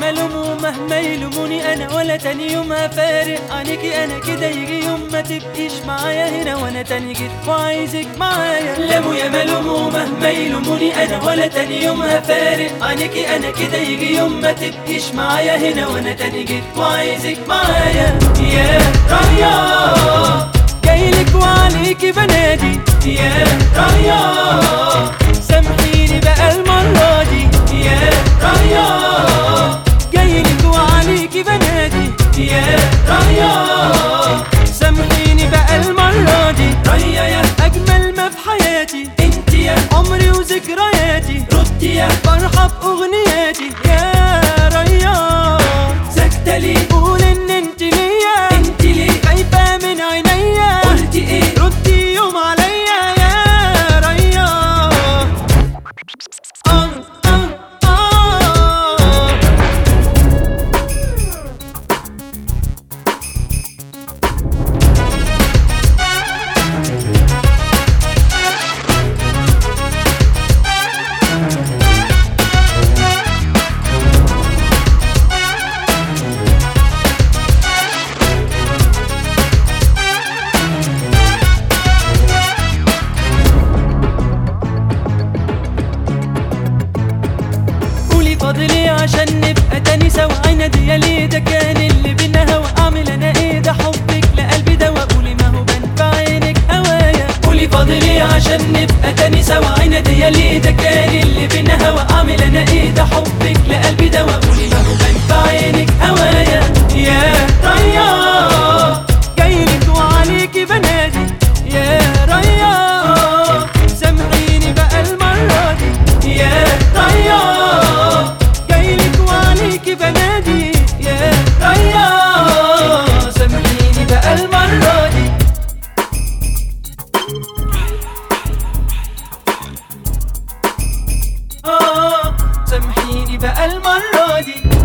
لوموا مهما يلوموني انا ولا تاني يوم هفارق عنيكي انا كده يجي يوم ما تبقيش معايا هنا وانا تاني جيت وعايزك معايا لاموا يا ملوموا مهما يلوموني انا ولا تاني يوم هفارق عنيكي انا كده يجي يوم ما تبقيش معايا هنا وانا تاني جيت وعايزك معايا يا رايا جايلك وعليكي بنادي يا رايا سامحيني بقى المرة دي يا رايا جايلك وعليكي بنادي يا رايا سامحيني بقى المرة دي رايا يا أجمل ما في حياتي انت يا عمري وذكرياتي ردي يا فرحة بأغنياتي يا رايا ساكتة ليه قول إن انت ليا انت ليه خايفة من عينيا قلتي ايه ردي يوم عليا يا رايا آه آه آه قولي فاضلي عشان نبقى تاني سوا عينا دي ليه ده كان اللي بينا هوا اعمل انا ايه ده حبك لقلبي دوا قولي ما هو بان في عينك هوايا قولي فاضلي عشان نبقى تاني سوا عينا دي ليه ده كان اللي بينا هوا اعمل انا ايه ده حبك لقلبي دوا قولي ما هو بان في عينك هوايا يا رايا جايلك وعليكي بنادي يا رايا سامحيني بقى المرة دي يا رايا جايلك وعليكي بنادي يا رايا سامحيني بقى المرة دي آه سامحيني بقى المرة دي